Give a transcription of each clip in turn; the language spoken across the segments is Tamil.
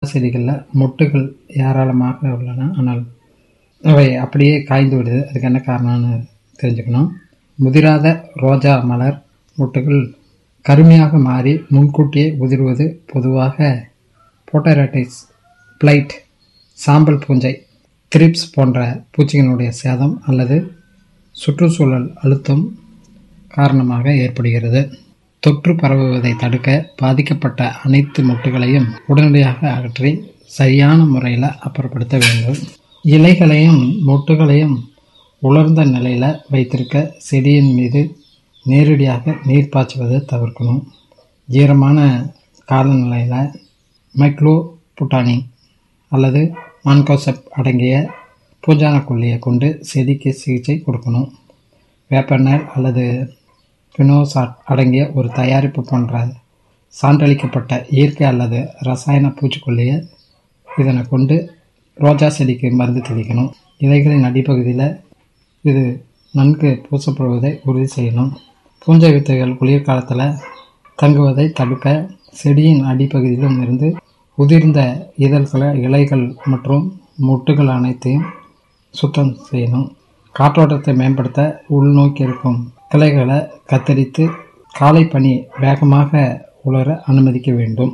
செடிகளில் மொட்டுகள் ஏராளமாக உள்ளன ஆனால் அவை அப்படியே காய்ந்து விடுது அதுக்கு என்ன காரணம்னு தெரிஞ்சுக்கணும் முதிராத ரோஜா மலர் மொட்டுகள் கருமையாக மாறி முன்கூட்டியே உதிர்வது பொதுவாக போட்டரைட்டிஸ் பிளைட் சாம்பல் பூஞ்சை த்ரிப்ஸ் போன்ற பூச்சிகளுடைய சேதம் அல்லது சுற்றுச்சூழல் அழுத்தம் காரணமாக ஏற்படுகிறது தொற்று பரவுவதை தடுக்க பாதிக்கப்பட்ட அனைத்து மொட்டுகளையும் உடனடியாக அகற்றி சரியான முறையில் அப்புறப்படுத்த வேண்டும் இலைகளையும் மொட்டுகளையும் உலர்ந்த நிலையில் வைத்திருக்க செடியின் மீது நேரடியாக நீர் பாய்ச்சுவதை தவிர்க்கணும் ஈரமான காலநிலையில் மைக்ளோ புட்டானி அல்லது மான்கோசப் அடங்கிய பூஞ்சான கொல்லியை கொண்டு செடிக்கு சிகிச்சை கொடுக்கணும் வேப்பெண்ணெய் அல்லது பினோசாட் அடங்கிய ஒரு தயாரிப்பு போன்ற சான்றளிக்கப்பட்ட இயற்கை அல்லது ரசாயன பூச்சிக்கொல்லியை இதனை கொண்டு ரோஜா செடிக்கு மருந்து தெளிக்கணும் இலைகளின் அடிப்பகுதியில் இது நன்கு பூசப்படுவதை உறுதி செய்யணும் பூஞ்சை வித்தைகள் குளிர்காலத்தில் தங்குவதை தடுக்க செடியின் அடிப்பகுதியிலும் இருந்து உதிர்ந்த இதழ்களை இலைகள் மற்றும் மொட்டுகள் அனைத்தையும் சுத்தம் செய்யணும் காற்றோட்டத்தை மேம்படுத்த உள்நோக்கி இருக்கும் கிளைகளை கத்தரித்து காலை பனி வேகமாக உலர அனுமதிக்க வேண்டும்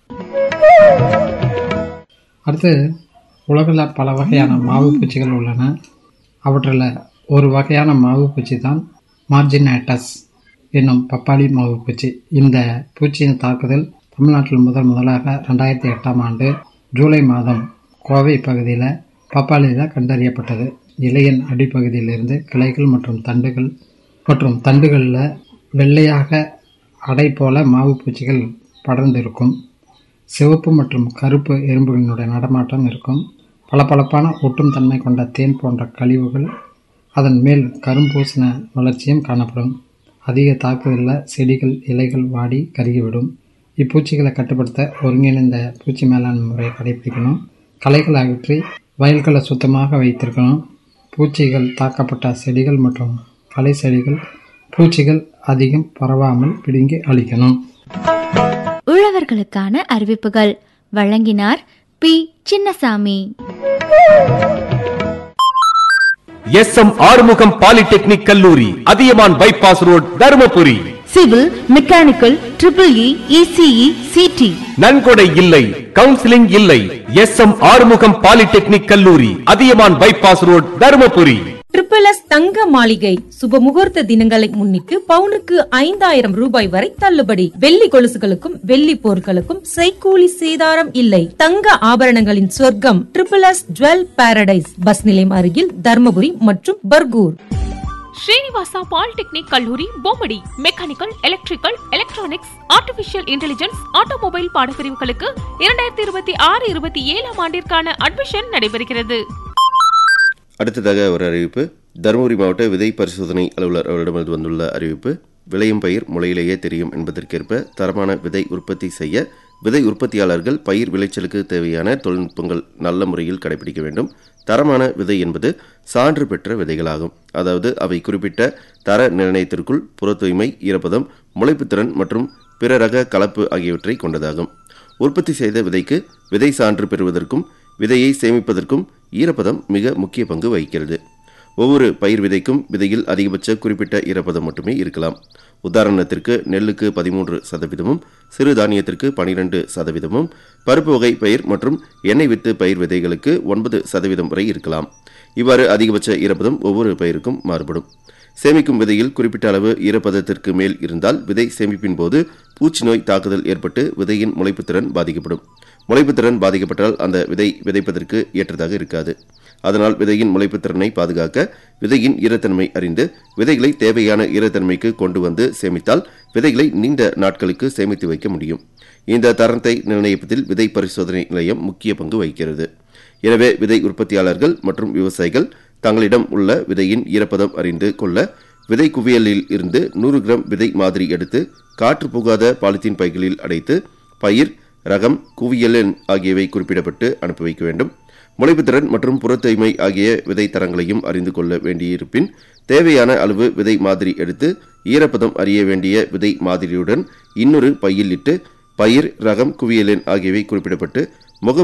அடுத்து உலகில் பல வகையான மாவு பூச்சிகள் உள்ளன அவற்றில் ஒரு வகையான மாவு பூச்சி தான் மார்ஜினேட்டஸ் என்னும் பப்பாளி மாவு பூச்சி இந்த பூச்சியின் தாக்குதல் தமிழ்நாட்டில் முதல் முதலாக ரெண்டாயிரத்தி எட்டாம் ஆண்டு ஜூலை மாதம் கோவை பகுதியில் பப்பாளியில் கண்டறியப்பட்டது இலையின் அடிப்பகுதியிலிருந்து கிளைகள் மற்றும் தண்டுகள் மற்றும் தண்டுகளில் வெள்ளையாக அடை போல மாவு பூச்சிகள் படர்ந்திருக்கும் சிவப்பு மற்றும் கருப்பு எறும்புகளினுடைய நடமாட்டம் இருக்கும் பளபளப்பான ஒட்டும் தன்மை கொண்ட தேன் போன்ற கழிவுகள் அதன் மேல் கரும்பூசண வளர்ச்சியும் காணப்படும் அதிக தாக்குதலில் செடிகள் இலைகள் வாடி கருகிவிடும் இப்பூச்சிகளை கட்டுப்படுத்த ஒருங்கிணைந்த பூச்சி மேலாண்மை முறையை கடைபிடிக்கணும் களைகளை அகற்றி வயல்களை சுத்தமாக வைத்திருக்கணும் பூச்சிகள் தாக்கப்பட்ட செடிகள் மற்றும் களை செடிகள் பூச்சிகள் அதிகம் பரவாமல் பிடுங்கி அழிக்கணும் உழவர்களுக்கான அறிவிப்புகள் வழங்கினார் P Chinnasamy S M Arumugam polytechnic கல்லூரி Athiyaman bypass road Dharmapuri civil mechanical triple E ECE CT நன்கொடை இல்லை கவுன்சிலிங் இல்லை எஸ் எம் ஆறுமுகம் பாலிடெக்னிக் கல்லூரி Athiyaman bypass road Dharmapuri triple S தங்க மாளிகை சுப முகூர்த்த தினங்களை முன்னிட்டு பவுனுக்கு ஐந்தாயிரம் ரூபாய் வரை தள்ளுபடி வெள்ளி கொலுசுகளுக்கும் வெள்ளி பொருட்களுக்கும் செய்கூலி சேதாரம் இல்லை தங்க ஆபரணங்களின் சொர்க்கம் triple S jewel paradise bus நிலையம் அருகில் தர்மபுரி மற்றும் பர்கூர் ஸ்ரீனிவாசா பாலிடெக்னிக் கல்லூரி Bommidi mechanical electrical electronics artificial intelligence automobile பாடப்பிரிவுகளுக்கு இரண்டாயிரத்தி இருபத்தி ஆறு இருபத்தி ஏழாம் ஆண்டிற்கான அட்மிஷன் நடைபெறுகிறது அடுத்ததாக ஒரு அறிவிப்பு தருமபுரி மாவட்ட விதை பரிசோதனை அலுவலர் அவரிடமிருந்து வந்துள்ள அறிவிப்பு விளையும் பயிர் முளையிலேயே தெரியும் என்பதற்கேற்ப தரமான விதை உற்பத்தி செய்ய விதை உற்பத்தியாளர்கள் பயிர் விளைச்சலுக்கு தேவையான தொழில்நுட்பங்கள் நல்ல முறையில் கடைபிடிக்க வேண்டும் தரமான விதை என்பது சான்று பெற்ற விதைகளாகும் அதாவது அவை குறிப்பிட்ட தர நிர்ணயத்திற்குள் புற தூய்மை ஈரப்பதம் முளைப்புத்திறன் மற்றும் பிற ரக கலப்பு ஆகியவற்றை கொண்டதாகும் உற்பத்தி செய்த விதைக்கு விதை சான்று பெறுவதற்கும் விதையை சேமிப்பதற்கும் ஈரப்பதம் மிக முக்கிய பங்கு வகிக்கிறது ஒவ்வொரு பயிர் விதைக்கும் விதையில் அதிகபட்ச குறிப்பிட்ட ஈரப்பதம் மட்டுமே இருக்கலாம் உதாரணத்திற்கு நெல்லுக்கு பதிமூன்று சதவீதமும் சிறு தானியத்திற்கு பனிரெண்டு சதவீதமும் பருப்பு வகை பயிர் மற்றும் எண்ணெய் வித்து பயிர் விதைகளுக்கு ஒன்பது சதவீதம் வரை இருக்கலாம் இவ்வாறு அதிகபட்ச ஈரப்பதம் ஒவ்வொரு பயிருக்கும் மாறுபடும் சேமிக்கும் விதையில் குறிப்பிட்ட அளவு ஈரப்பதத்திற்கு மேல் இருந்தால் விதை சேமிப்பின் போது பூச்சி நோய் தாக்குதல் ஏற்பட்டு விதையின் முளைப்புத்திறன் பாதிக்கப்படும் முளைப்புத்திறன் பாதிக்கப்பட்டால் அந்த விதை விதைப்பதற்கு ஏற்றதாக இருக்காது அதனால் விதையின் முளைப்புத்திறனை பாதுகாக்க விதையின் ஈரத்தன்மை அறிந்து விதைகளை தேவையான ஈரத்தன்மைக்கு கொண்டு வந்து சேமித்தால் விதைகளை நீண்ட நாட்களுக்கு சேமித்து வைக்க முடியும் இந்த தரத்தை நிர்ணயிப்பதில் விதை பரிசோதனை நிலையம் முக்கிய பங்கு வகிக்கிறது எனவே விதை உற்பத்தியாளர்கள் மற்றும் விவசாயிகள் தங்களிடம் உள்ள விதையின் ஈரப்பதம் அறிந்து கொள்ள விதை குவியலில் இருந்து நூறு கிராம் விதை மாதிரி எடுத்து காற்று புகாத பாலித்தீன் பைகளில் அடைத்து பயிர் ரகம் குவியல் எண் ஆகியவை குறிப்பிடப்பட்டு அனுப்பி வைக்க வேண்டும் முளைப்புத்திறன் மற்றும் புறத்தூய்மை ஆகிய விதை தரங்களையும் அறிந்து கொள்ள வேண்டியிருப்பின் தேவையான அளவு விதை மாதிரி எடுத்து ஈரப்பதம் அறிய வேண்டிய விதை மாதிரியுடன் இன்னொரு பையில் இட்டு பயிர் ரகம் குவியல் எண் ஆகியவை குறிப்பிடப்பட்டு